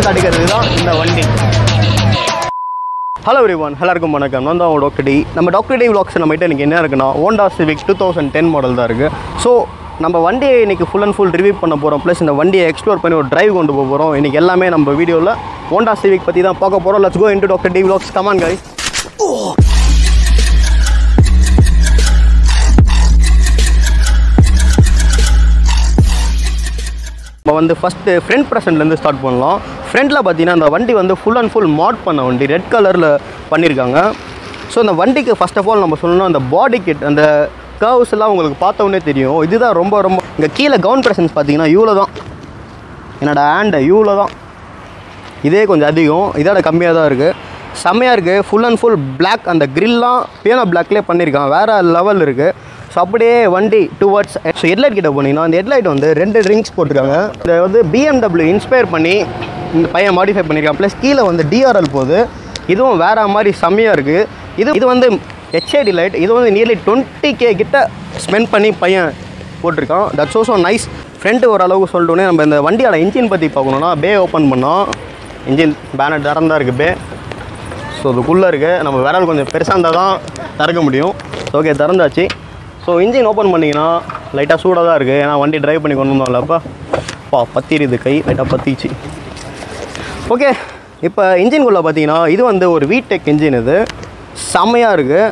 காட்டுகிறது தான் இந்த வண்டி ஹலோ எவ்ரி ஒன் எல்லாருக்கும் வணக்கம் நான் தான் டாக்டர் டி நம்ம டாக்டர் டி விளாக்ஸ் நம்மகிட்ட இன்றைக்கி என்ன இருக்குன்னா Honda Civic two thousand ten model தான் இருக்குது ஸோ நம்ம வண்டியை இன்றைக்கி ஃபுல் அண்ட் ஃபுல் ரிவ்யூ பண்ண போகிறோம் ப்ளஸ் இந்த வண்டியை எக்ஸ்ப்ளோர் பண்ணி ஒரு டிரைவ் கொண்டு போக போகிறோம் இன்றைக்கி எல்லாமே நம்ம வீடியோவில் ஹோண்டா சிவிக் பற்றி தான் பார்க்க போகிறோம் let's go into doctor D vlogs come on guys நம்ம வந்து ஃபஸ்ட்டு ஃப்ரண்ட் ப்ரெசன்ட்லேருந்து ஸ்டார்ட் பண்ணலாம் ஃப்ரண்ட்டில் பார்த்தீங்கன்னா அந்த வண்டி வந்து ஃபுல் அண்ட் ஃபுல் மாட் பண்ண வண்டி ரெட் கலரில் பண்ணியிருக்காங்க ஸோ இந்த வண்டிக்கு ஃபர்ஸ்ட் ஆஃப் ஆல் நம்ம சொல்லணும் அந்த பாடி கிட் அந்த கர்வ்ஸ் எல்லாம் உங்களுக்கு பார்த்த உடனே தெரியும் இதுதான் ரொம்ப ரொம்ப இங்கே கீழே கவுன் ப்ரெசன்ஸ் பார்த்தீங்கன்னா இவ்வளோ தான் என்னோட ஹேண்டு இவ்வளோ தான் இதே கொஞ்சம் அதிகம் இதோட கம்மியாக தான் இருக்குது செம்மையாக இருக்குது ஃபுல் அண்ட் ஃபுல் Black அந்த கிரில்லாம் பியானோ பிளாக்லேயே பண்ணியிருக்கான் வேறு லெவல் இருக்குது ஸோ அப்படியே வண்டி டுவர்ட்ஸ் ஸோ ஹெட்லைட் கிட்ட போனீங்கன்னா அந்த ஹெட்லைட் வந்து ரெண்டு ரிங்ஸ் போட்டிருக்காங்க இதை வந்து பிஎம்டபிள்யூ இன்ஸ்பயர் பண்ணி இந்த பையன் மாடிஃபை பண்ணியிருக்கான் ப்ளஸ் கீழே வந்து டிஆர்எல் போகுது இதுவும் வேறு மாதிரி செம்மையாக இருக்குது இது இது வந்து ஹெச்ஐடி லைட் இது வந்து நியர்லி டுவெண்ட்டி கே கிட்ட ஸ்பெண்ட் பண்ணி பையன் போட்டிருக்கான் தட்ஸ் ஆல்சோ நைஸ் ஃப்ரண்ட் ஓரளவுக்கு சொல்லிட்டோன்னே நம்ம இந்த வண்டியோட இன்ஜின் பற்றி பார்க்கணுன்னா பே ஓப்பன் பண்ணோம் இன்ஜின் பேனட் திறந்தா இருக்குது பே ஸோ அதுக்குள்ளே இருக்குது நம்ம விரல் கொஞ்சம் பெருசாக இருந்தால் தான் திறக்க முடியும் ஓகே திறந்தாச்சு ஸோ இன்ஜின் ஓப்பன் பண்ணிங்கன்னா லைட்டாக சூடாக தான் இருக்குது ஏன்னா வண்டி டிரைவ் பண்ணி கொண்டு வந்தோம்ல அப்போ பா பத்திடுது கை லைட்டாக பத்திச்சு ஓகே இப்போ இன்ஜின்குள்ளே பார்த்தீங்கன்னா இது வந்து ஒரு வீடெக் இன்ஜின் இது செம்மையாக இருக்குது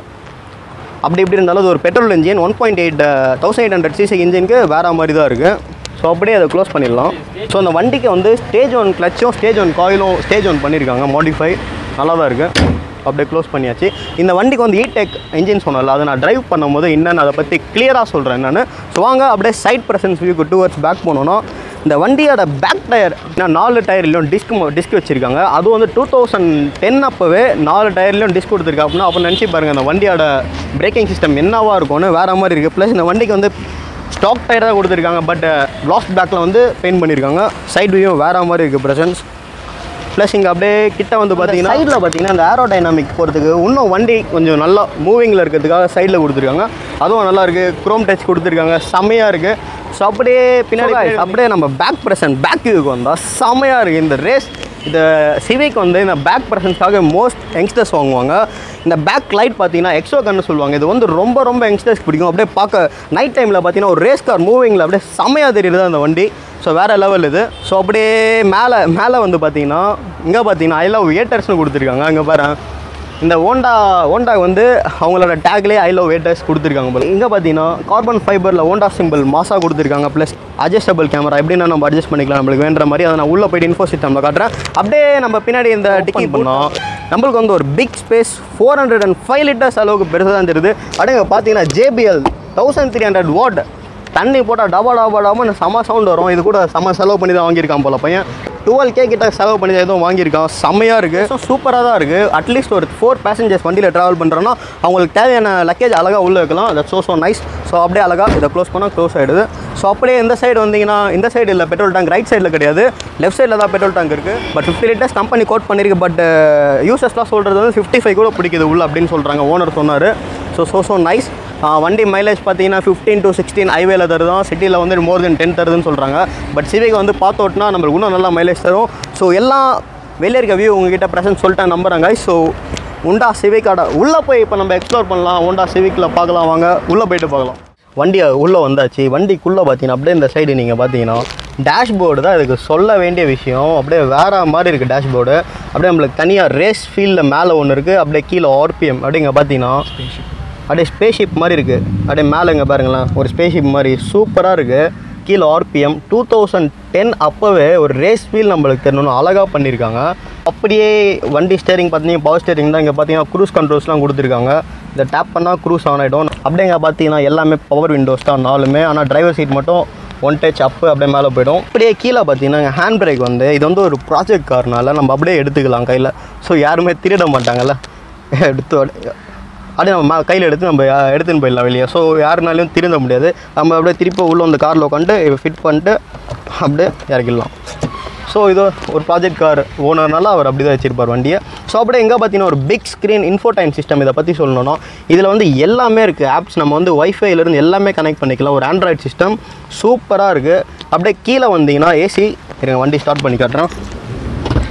அப்படி இப்படி இருந்தாலும் அது ஒரு petrol engine one point eight thousand eight hundred CC இன்ஜினுக்கு வேறு மாதிரி தான் இருக்குது ஸோ அப்படியே அதை க்ளோஸ் பண்ணிடலாம் ஸோ அந்த வண்டிக்கு வந்து ஸ்டேஜ் ஒன் கிளச்சும் ஸ்டேஜ் ஒன் காயிலும் ஸ்டேஜ் ஒன் பண்ணியிருக்காங்க மாடிஃபை நல்லா தான் இருக்குது அப்படியே க்ளோஸ் பண்ணியாச்சு இந்த வண்டிக்கு வந்து இடெக் இன்ஜின் சொன்னல அதை நான் டிரைவ் பண்ணும்போது என்னென்னு அதை பற்றி கிளியராக சொல்கிறேன் என்னென்னு ஸோ வாங்க அப்படியே சைட் ப்ரெசன்ஸ் வியூக்கு டூவர்ட்ஸ் பேக் போனோன்னா இந்த வண்டியோட பேக் டயர் நாலு டயர்லையும் டிஸ்க் டிஸ்க் வச்சுருக்காங்க அது வந்து டூ தௌசண்ட் டென் அப்போவே நாலு டயர்லையும் டிஸ்க் கொடுத்துருக்காங்க அப்படின்னா அப்போ நினச்சி பாருங்கள் அந்த வண்டியோட பிரேக்கிங் சிஸ்டம் என்னவா இருக்கும்னு வேறு மாதிரி இருக்குது ப்ளஸ் இந்த வண்டிக்கு வந்து ஸ்டாக் டயர் தான் கொடுத்துருக்காங்க பட் லாஸ்ட் பேக்கில் வந்து பெயிண்ட் பண்ணியிருக்காங்க சைட் வியூ வேறு மாதிரி இருக்குது ப்ரெசன்ஸ் ப்ளஸ் இங்கே அப்படியே கிட்ட வந்து பார்த்தீங்கன்னா சைடில் பார்த்தீங்கன்னா அந்த ஏரோ டைனாமிக் போகிறதுக்கு இன்னும் வண்டி கொஞ்சம் நல்லா மூவிங்கில் இருக்கிறதுக்காக சைடில் கொடுத்துருக்காங்க அதுவும் நல்லா இருக்குது க்ரோம் டச் கொடுத்துருக்காங்க செம்மையாக இருக்குது ஸோ அப்படியே பின்னாடி அப்படியே நம்ம பேக் ப்ரெசன்ட் பேக் வியூக்கு வந்தால் செம்மையாக இருக்குது இந்த ரேஸ் இந்த சிவிக் வந்து இந்த பேக் ப்ரெசன்ஸ்க்காக மோஸ்ட் யங்ஸ்டர்ஸ் வாங்குவாங்க இந்த பேக் லைட் பார்த்தீங்கன்னா எக்ஸோ கன்னு சொல்லுவாங்க இது வந்து ரொம்ப ரொம்ப யங்ஸ்டர்ஸ் பிடிக்கும் அப்படியே பார்க்க நைட் டைமில் பார்த்தீங்கன்னா ஒரு ரேஸ் கார் மூவிங்கில் அப்படியே செம்மையாக தெரியுது அந்த வண்டி ஸோ வேறு லெவல் இது ஸோ அப்படியே மேலே மேலே வந்து பார்த்தீங்கன்னா இங்கே பார்த்தீங்கன்னா ஐ லவ் ஏட்டர்ஸ்னு கொடுத்துருக்காங்க அங்கே பாரு இந்த ஹோண்டா ஹோண்டா வந்து அவங்களோட டேக்லேயே ஐ லவ் வேட்டர்ஸ் கொடுத்துருக்காங்க போல இங்கே பார்த்தீங்கன்னா கார்பன் ஃபைபரில் ஹோண்டா சிம்பிள் மாசாக கொடுத்துருக்காங்க ப்ளஸ் அட்ஜஸ்டபிள் கேமரா எப்படின்னா நம்ம அட்ஜஸ்ட் பண்ணிக்கலாம் நம்மளுக்கு வேண்டுற மாதிரி அதை நான் உள்ளே போயிட்டு இன்ஃபோ சிஸ்டமில் காட்டுறேன் அப்படியே நம்ம பின்னாடி இந்த டிக்கி பண்ணோம் நம்மளுக்கு வந்து ஒரு big space four hundred and five litres அளவுக்கு பெருசாக தான் தெரியுது அப்படிங்க பார்த்தீங்கன்னா JBL thousand three hundred watt தண்ணி போட்டால் டபா டபா டபான்னு செம சவுண்ட் வரும் இது கூட செம செலவு பண்ணி தான் வாங்கியிருக்கான் போல பையன் டுவெல் கே கிட்ட செலவு பண்ணி தான் எதுவும் வாங்கியிருக்கான் செம்மையாக இருக்குது ஸோ சூப்பராக தான் இருக்குது அட்லீஸ்ட் ஒரு ஃபோர் பேசஞ்சர்ஸ் வண்டியில் ட்ராவல் பண்ணுறோன்னா அவங்களுக்கு தேவையான லக்கேஜ் அழகாக உள்ளே வைக்கலாம் that so so nice so அப்படியே அழகாக இதை க்ளோஸ் பண்ணால் க்ளோஸ் ஆகிடுது ஸோ அப்படியே இந்த சைடு வந்தீங்கன்னா இந்த சைடு இல்லை பெட்ரோல் டேங்க் ரைட் சைடில் கிடையாது லெஃப்ட் சைடில் தான் பெட்ரோல் டேங்க் இருக்குது but fifty litres company quote பண்ணியிருக்கு பட் யூசர்ஸ்லாம் சொல்கிறது வந்து ஃபிஃப்டி ஃபைவ் கூட பிடிக்குது உள்ள அப்படின்னு சொல்கிறாங்க ஓனர் சொன்னார் ஸோ ஸோ ஸோ நைஸ் வண்டி மைலேஜ் பார்த்தீங்கன்னா ஃபிஃப்டீன் டு சிக்ஸ்டீன் ஹைவேல தருதான் சிட்டியில் வந்து மோர் தென் டென் தருதுன்னு சொல்கிறாங்க பட் சிவிக் வந்து பார்த்து ஓட்டினா நம்மளுக்கு இன்னும் நல்லா மைலேஜ் தரும் ஸோ எல்லாம் வெளியே இருக்க வியூ உங்ககிட்ட ப்ரெசன்ட் சொல்லிட்டேன் நம்புறாங்க ஸோ உண்டா சிவிக்கோட உள்ளே போய் இப்போ நம்ம எக்ஸ்ப்ளோர் பண்ணலாம் உண்டா சிவிக்கில் பார்க்கலாம் வாங்க உள்ளே போயிட்டு பார்க்கலாம் வண்டியை உள்ளே வந்தாச்சு வண்டிக்குள்ளே பார்த்தீங்கன்னா அப்படியே இந்த சைடு நீங்கள் பார்த்தீங்கன்னா டேஷ்போர்டு தான் இதுக்கு சொல்ல வேண்டிய விஷயம் அப்படியே வேறு மாதிரி இருக்குது டேஷ்போர்டு அப்படியே நம்மளுக்கு தனியாக ரேஸ் ஃபீல்டில் மேலே ஒன்று இருக்குது அப்படியே கீழே ஆர்பிஎம் அப்படிங்க பார்த்தீங்கன்னா அப்படியே ஸ்பேஸ்ஷிப் மாதிரி இருக்குது அப்படியே மேலே இங்கே பாருங்களேன் ஒரு ஸ்பேஸ்ஷிப் மாதிரி சூப்பராக இருக்குது கீழே ஆர்பிஎம் டூ தௌசண்ட் டென் அப்போவே ஒரு ரேஸ் ஃபீல் நம்மளுக்கு தெரியணும் அழகாக பண்ணியிருக்காங்க அப்படியே வண்டி ஸ்டேரிங் பார்த்தீங்கன்னா பவர் ஸ்டேரிங் தான் இங்கே பார்த்தீங்கன்னா க்ரூஸ் கண்ட்ரோல்ஸ்லாம் கொடுத்துருக்காங்க இதை டேப் பண்ணால் க்ரூஸ் ஆன் ஆகிடும் அப்படியே இங்கே பார்த்தீங்கன்னா எல்லாமே பவர் விண்டோஸ் தான் நாலுமே ஆனால் டிரைவர் சீட் மட்டும் ஒன் டச் அப்பு அப்படியே மேலே போயிடும் அப்படியே கீழே பார்த்தீங்கன்னா ஹேண்ட் பிரேக் வந்து இது வந்து ஒரு ப்ராஜெக்ட் கார்னால நம்ம அப்படியே எடுத்துக்கலாம் கையில் ஸோ யாருமே திருட மாட்டாங்கல்ல எடுத்து அப்படியே நம்ம மே- கையில் எடுத்து நம்ம அஹ், எடுத்துன்னு போயிடலாம் வெளியே ஸோ யாருனாலையும் திருந்த முடியாது நம்ம அப்படியே திருப்பி உள்ளே வந்து காரில் உட்காந்து ஃபிட் பண்ணிட்டு அப்படியே இறக்கிடலாம் ஸோ இது ஒரு ப்ராஜெக்ட் கார் ஓனர்னால அவர் அப்படி தான் வச்சிருப்பார் வண்டியை ஸோ அப்படியே எங்கே பார்த்தீங்கன்னா ஒரு பிக் ஸ்க்ரீன் இன்ஃபோடைன் சிஸ்டம் இதை பற்றி சொல்லணும்னா இதில் வந்து எல்லாமே இருக்குது ஆப்ஸ் நம்ம வந்து வைஃபைலேருந்து எல்லாமே கனெக்ட் பண்ணிக்கலாம் ஒரு ஆண்ட்ராய்ட் சிஸ்டம் சூப்பராக இருக்குது அப்படியே கீழே வந்தீங்கன்னா ஏசி இருங்க வண்டி ஸ்டார்ட் பண்ணி காட்டுறேன்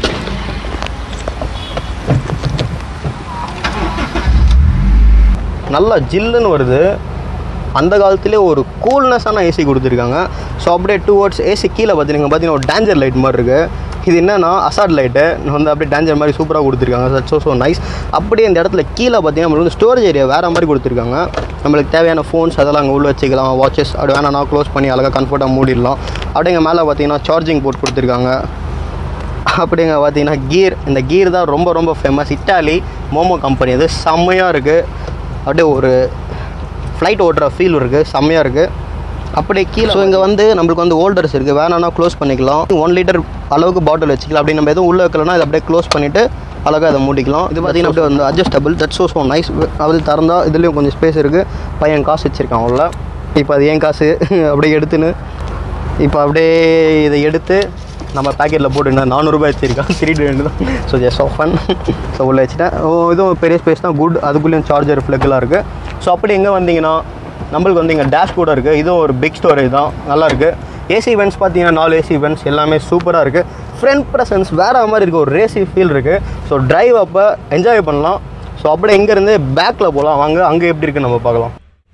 நல்லா ஜில்லுன்னு வருது அந்த காலத்திலே ஒரு கூல்னஸான ஏசி கொடுத்துருக்காங்க ஸோ அப்படியே டூ வேர்ட்ஸ் ஏசி கீழே பார்த்தீங்கன்னா பார்த்தீங்கன்னா ஒரு டேஞ்சர் லைட் மாதிரி இருக்குது இது என்னன்னா அசாட் லைட்டு வந்து அப்படியே டேஞ்சர் மாதிரி சூப்பராக கொடுத்துருக்காங்க ஸோ ஸோ நைஸ் அப்படியே இந்த இடத்துல கீழே பார்த்தீங்கன்னா நம்மளுக்கு வந்து ஸ்டோரேஜ் ஏரியா வேறு மாதிரி கொடுத்துருக்காங்க நம்மளுக்கு தேவையான ஃபோன்ஸ் அதெல்லாம் அங்கே உள்ள வச்சுக்கலாம் வாட்சஸ் அப்படி வேணா க்ளோஸ் பண்ணி அழகாக கம்ஃபர்ட்டாக மூடிடலாம் அப்படியே இங்கே மேலே பார்த்தீங்கன்னா சார்ஜிங் போர்ட் கொடுத்துருக்காங்க அப்படிங்க பார்த்தீங்கன்னா கீர் இந்த கீர் தான் ரொம்ப ரொம்ப ஃபேமஸ் இட்டாலி மோமோ கம்பெனி அது செம்மையாக இருக்குது அப்படியே ஒரு ஃப்ளைட் ஓட்டுற ஃபீல் இருக்குது செம்மையாக இருக்குது அப்படியே கீழே ஸோ இங்கே வந்து நம்மளுக்கு வந்து ஹோல்டர்ஸ் இருக்குது வேணான்னா க்ளோஸ் பண்ணிக்கலாம் ஒன் லிட்டர் அளவுக்கு பாட்டில் வச்சுக்கலாம் அப்படி நம்ம எதுவும் உள்ளே வைக்கலன்னா இதை அப்படியே க்ளோஸ் பண்ணிவிட்டு அழகாக அதை மூடிக்கலாம் இது பார்த்தீங்கன்னா அப்படியே வந்து adjustable that so so nice அது திறந்தால் இதுலேயும் கொஞ்சம் ஸ்பேஸ் இருக்குது பையன் காசு வச்சுருக்கான் உள்ள இப்போ அது ஏன் காசு அப்படியே எடுத்துன்னு இப்போ அப்படியே இதை எடுத்து நம்ம பேக்கெட்டில் போட்டு நானூறுரூபா வச்சிருக்கான் திருடி ரெண்டு தான் so just of fun so உள்ளே வச்சுட்டேன் ஓ இதுவும் பெரிய ஸ்பேஸ் தான் குட் அதுக்குள்ளேயும் சார்ஜர் ஃப்ளக்கெலாம் இருக்குது ஸோ அப்படி எங்கே வந்தீங்கன்னா நம்மளுக்கு வந்து இங்கே டேஷ் கூட இருக்குது இதுவும் ஒரு பிக் ஸ்டோரேஜ் தான் நல்லா இருக்குது ஏசி இவெண்ட்ஸ் பார்த்தீங்கன்னா நாலு ஏசி இவெண்ட்ஸ் எல்லாமே சூப்பராக இருக்குது ஃப்ரண்ட் ப்ரெசன்ஸ் வேறு மாதிரி இருக்குது ஒரு ரேசி ஃபீல் இருக்குது ஸோ டிரைவ் அப்போ என்ஜாய் பண்ணலாம் ஸோ அப்படியே இங்கேருந்து பேக்கில் போகலாம் வாங்க அங்கே எப்படி இருக்குன்னு நம்ம பார்க்கலாம்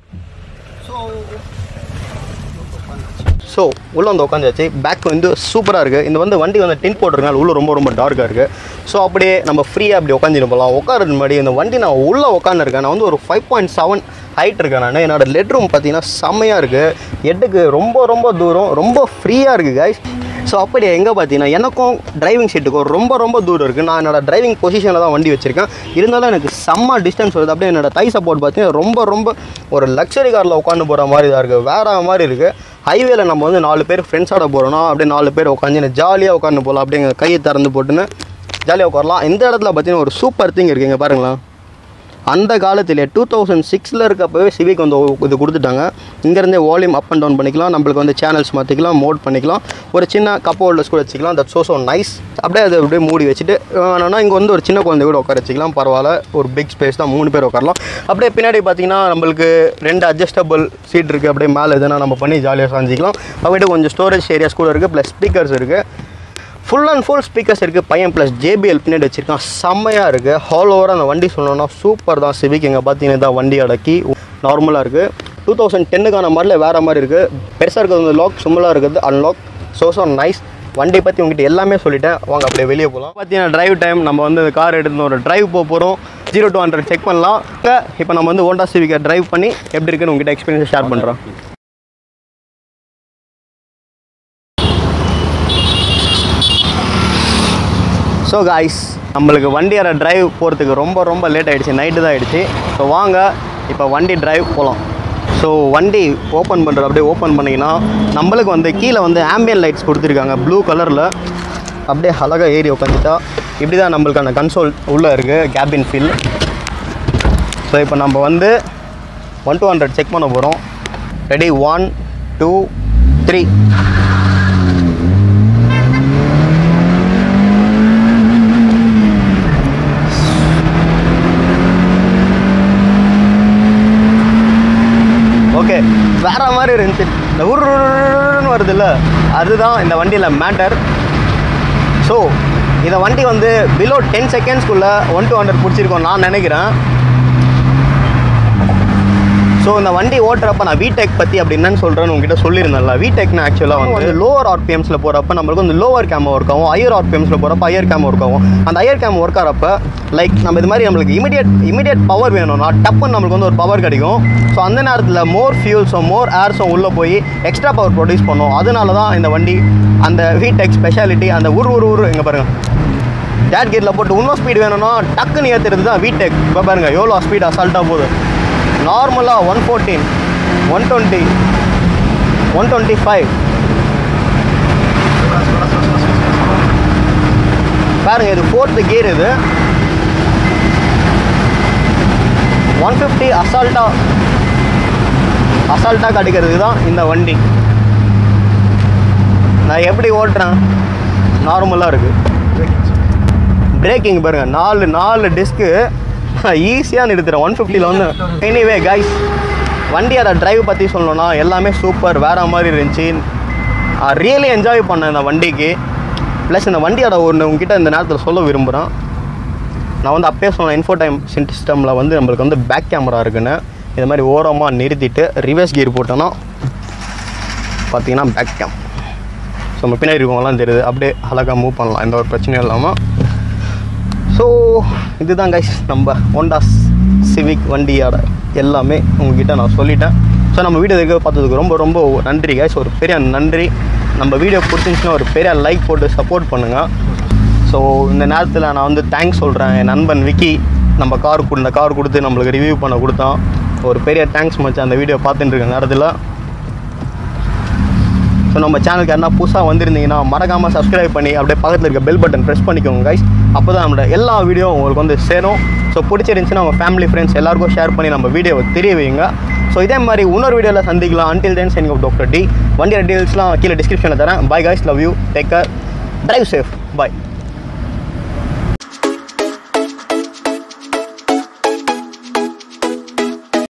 ஸோ உள்ளே வந்து உட்காந்தாச்சு பேக் வந்து சூப்பராக இருக்குது இந்த வந்து வண்டி வந்து டின் போட்டிருக்கனால உள்ளே ரொம்ப ரொம்ப டார்க்காக இருக்குது ஸோ அப்படியே நம்ம ஃப்ரீயாக அப்படி உட்காந்துட்டு போகலாம் உட்காரது முன்னாடி இந்த வண்டி நான் உள்ளே உட்காந்துருக்கேன் நான் வந்து ஒரு ஃபைவ் பாயிண்ட் செவன் ஹைட் இருக்கேன் நான் என்னோட லெட் ரூம் பார்த்தீங்கன்னா செம்மையாக இருக்குது ஹெட்டுக்கு ரொம்ப ரொம்ப தூரம் ரொம்ப ஃப்ரீயாக இருக்குது கைஸ் ஸோ அப்படி எங்கே பார்த்தீங்கன்னா எனக்கும் டிரைவிங் சீட்டுக்கும் ரொம்ப ரொம்ப தூரம் இருக்குது நான் என்னோட டிரைவிங் பொசிஷனில் தான் வண்டி வச்சுருக்கேன் இருந்தாலும் எனக்கு செம்ம டிஸ்டன்ஸ் வருது அப்படியே என்னோட தை சப்போர்ட் பார்த்தீங்கன்னா ரொம்ப ரொம்ப ஒரு லக்ஸரி காரில் உட்காந்து போகிற மாதிரி தான் இருக்குது வேறு மாதிரி இருக்குது ஹைவேல நம்ம வந்து நாலு பேர் ஃப்ரெண்ட்ஸோட போகிறோம்னா அப்படியே நாலு பேர் உட்காந்து ஜாலியாக உட்காந்து போகலாம் அப்படியே கையை திறந்து போட்டுன்னு ஜாலியாக உட்காரலாம் இந்த இடத்துல பார்த்தீங்கன்னா ஒரு சூப்பர் திங் இருக்குங்க பாருங்களேன் அந்த காலத்திலே டூ தௌசண்ட் சிக்ஸில் இருக்கப்பவே சிவிக் வந்து இது கொடுத்துட்டாங்க இங்கேருந்தே வால்யூம் அப் அண்ட் டவுன் பண்ணிக்கலாம் நம்மளுக்கு வந்து சேனல்ஸ் மாற்றிக்கலாம் மோட் பண்ணிக்கலாம் ஒரு சின்ன கப் ஹோல்டர்ஸ் கூட வச்சுக்கலாம் தட் ஸோ ஸோ நைஸ் அப்படியே அதை அப்படியே மூடி வச்சுட்டு வேணும்னா இங்கே வந்து ஒரு சின்ன குழந்தை கூட உட்கார வச்சுக்கலாம் பரவாயில்ல ஒரு பிக் ஸ்பேஸ் தான் மூணு பேர் உட்காரலாம் அப்படியே பின்னாடி பார்த்தீங்கன்னா நம்மளுக்கு ரெண்டு அட்ஜஸ்டபிள் சீட் இருக்குது அப்படியே மேலே எதுனா நம்ம பண்ணி ஜாலியாக சாஞ்சிக்கலாம் அப்படியே கொஞ்சம் ஸ்டோரேஜ் ஏரியாஸ் கூட இருக்குது ப்ளஸ் ஸ்பீக்கர்ஸ் இருக்குது ஃபுல் அண்ட் ஃபுல் ஸ்பீக்கர்ஸ் இருக்குது பையன் ப்ளஸ் ஜேபிஎல் பின்னாடி வச்சிருக்கான் செம்மையாக இருக்குது ஹால் ஓவர் அந்த வண்டி சொல்லணும்னா சூப்பர் தான் சிவிக் இங்கே பார்த்தீங்கன்னா தான் வண்டி அடக்கி நார்மலாக இருக்குது டூ தௌசண்ட் டென்னுக்கான மாடலில் வேறு மாதிரி இருக்குது பெருசாக இருக்கிறது வந்து லாக் சிம்பிளாக இருக்குது அன்லாக் ஸோ ஸோ நைஸ் வண்டி பற்றி உங்ககிட்ட எல்லாமே சொல்லிட்டேன் வாங்க அப்படியே வெளியே போகலாம் பார்த்தீங்கன்னா டிரைவ் டைம் நம்ம வந்து இந்த கார் எடுத்து ஒரு டிரைவ் போக போகிறோம் ஜீரோ டூ ஹண்ட்ரட் செக் பண்ணலாம் இப்போ நம்ம வந்து ஹோண்டா சிவிக்கை டிரைவ் பண்ணி எப்படி இருக்குன்னு உங்ககிட்ட எக்ஸ்பீரியன்ஸ் ஷேர் பண்ணுறோம் ஸோ காய்ஸ் நம்மளுக்கு வண்டியோட டிரைவ் போகிறதுக்கு ரொம்ப ரொம்ப லேட் ஆகிடுச்சு நைட்டு தான் ஆகிடுச்சு ஸோ வாங்க இப்போ வண்டி டிரைவ் போகலாம் ஸோ வண்டி ஓப்பன் பண்ணுற அப்படியே ஓப்பன் பண்ணிங்கன்னா நம்மளுக்கு வந்து கீழே வந்து ஆம்பியன் லைட்ஸ் கொடுத்துருக்காங்க ப்ளூ கலரில் அப்படியே அழகாக ஏறி உட்காந்துட்டா இப்படி தான் நம்மளுக்கான கன்சோல் உள்ளே இருக்குது கேபின் ஃபீல் ஸோ இப்போ நம்ம வந்து ஒன் டூ ஹண்ட்ரட் செக் பண்ண போகிறோம் ready one two three okay வேற மாதிரி இருந்துச்சு இந்த உருன்னு வருதுல்ல அதுதான் இந்த வண்டியில் மேட்டர் ஸோ இந்த வண்டி வந்து பிலோ டென் செகண்ட்ஸ்க்குள்ளே ஒன் டூ ஹண்ட்ரட் பிடிச்சிருக்கோம் நான் நினைக்கிறேன் ஸோ இந்த வண்டி ஓட்டுறப்ப நான் விடெக் பற்றி அப்படி என்னன்னு சொல்கிறேன்னு உங்ககிட்ட சொல்லியிருந்தேன்ல விடெக்னா ஆக்சுவலாக வந்து லோவர் ஆர்பிஎம்ஸில் போகிறப்ப நம்மளுக்கு வந்து லோவர் கேம் ஒர்க் ஆகும் ஹையர் ஆர்பிஎம்ஸில் போகிறப்ப ஹையர் கேம் ஒர்க் ஆகும் அந்த ஹையர் கேம் ஒர்க் ஆகிறப்ப லைக் நம்ம இது மாதிரி நம்மளுக்கு இமிடியட் இமிடியட் பவர் வேணும்னா டப்புன்னு நம்மளுக்கு வந்து ஒரு பவர் கிடைக்கும் ஸோ அந்த நேரத்தில் மோர் ஃபியூல்ஸும் மோர் ஏர்ஸும் உள்ளே போய் எக்ஸ்ட்ரா பவர் ப்ரொடியூஸ் பண்ணும் அதனால தான் இந்த வண்டி அந்த விடெக் ஸ்பெஷாலிட்டி அந்த உரு உரு உரு இங்கே பாருங்கள் டேட் கேட்டில் போட்டு இன்னும் ஸ்பீடு வேணும்னா டக்குன்னு ஏற்றுறது தான் விடெக் இப்போ பாருங்கள் எவ்வளோ ஸ்பீட் அசால்ட்டாக போகுது நார்மலாக one fourteen one twenty one twenty five பாருங்க இது ஃபோர்த்து கியர் இது ஒன் ஃபிஃப்டி அசால்ட்டாக அசால்ட்டாக கிடைக்கிறது தான் இந்த வண்டி நான் எப்படி ஓட்டுறேன் நார்மலாக இருக்குது பிரேக்கிங் பாருங்க நாலு நாலு டிஸ்க்கு ஈஸியாக நிறுத்துறேன் ஒன் ஃபிஃப்டியில் வந்து எனிவே கைஸ் வண்டியோட டிரைவ் பற்றி சொல்லணும்னா எல்லாமே சூப்பர் வேற மாதிரி இருந்துச்சு ரியலி என்ஜாய் பண்ணேன் இந்த வண்டிக்கு ப்ளஸ் இந்த வண்டியோட ஒன்று உங்ககிட்ட இந்த நேரத்தில் சொல்ல விரும்புகிறேன் நான் வந்து அப்பயே சொன்னேன் இன்ஃபோ டைம் சிஸ்டமில் வந்து நம்மளுக்கு வந்து பேக் கேமரா இருக்குன்னு இது மாதிரி ஓரமாக நிறுத்திட்டு ரிவர்ஸ் கியர் போட்டோன்னா பார்த்தீங்கன்னா பேக் கேம் ஸோ நம்ம பின்னாடி இருக்கவங்களாம் தெரியுது அப்படியே அழகாக மூவ் பண்ணலாம் எந்த ஒரு பிரச்சனையும் இல்லாமல் ஸோ இதுதான் கைஸ் நம்ம ஹோண்டா சிவிக் வண்டியோட எல்லாமே உங்ககிட்ட நான் சொல்லிட்டேன் ஸோ நம்ம வீடியோ இருக்க பார்த்ததுக்கு ரொம்ப ரொம்ப நன்றி கைஸ் ஒரு பெரிய நன்றி நம்ம வீடியோ பிடிச்சிருந்துச்சுன்னா ஒரு பெரிய லைக் போட்டு சப்போர்ட் பண்ணுங்கள் ஸோ இந்த நேரத்தில் நான் வந்து தேங்க்ஸ் சொல்கிறேன் என் நண்பன் விக்கி நம்ம கார் இந்த கார் கொடுத்து நம்மளுக்கு ரிவ்யூ பண்ண கொடுத்தான் ஒரு பெரிய தேங்க்ஸ் மச்சான் அந்த வீடியோ பார்த்துட்டு இருக்க நேரத்தில் ஸோ நம்ம சேனலுக்கு யாருன்னா புதுசாக வந்திருந்தீங்கன்னா மறக்காமல் சப்ஸ்கிரைப் பண்ணி அப்படியே பக்கத்தில் இருக்க பெல் பட்டன் ப்ரெஸ் பண்ணிக்கோங்க கைஸ் அப்போ தான் நம்மளோட எல்லா வீடியோ உங்களுக்கு வந்து சேரும் ஸோ பிடிச்சிருந்துச்சுன்னா உங்கள் ஃபேமிலி ஃப்ரெண்ட்ஸ் எல்லாருக்கும் ஷேர் பண்ணி நம்ம வீடியோவை தெரிய வைங்க ஸோ இதே மாதிரி இன்னொரு வீடியோவில் சந்திக்கலாம் அன்டில் தென் சென்னிங் டாக்டர் டி வண்டியோட டீல்ஸ்லாம் கீழே டிஸ்கிரிப்ஷனில் தரேன் bye guys love you take care drive safe bye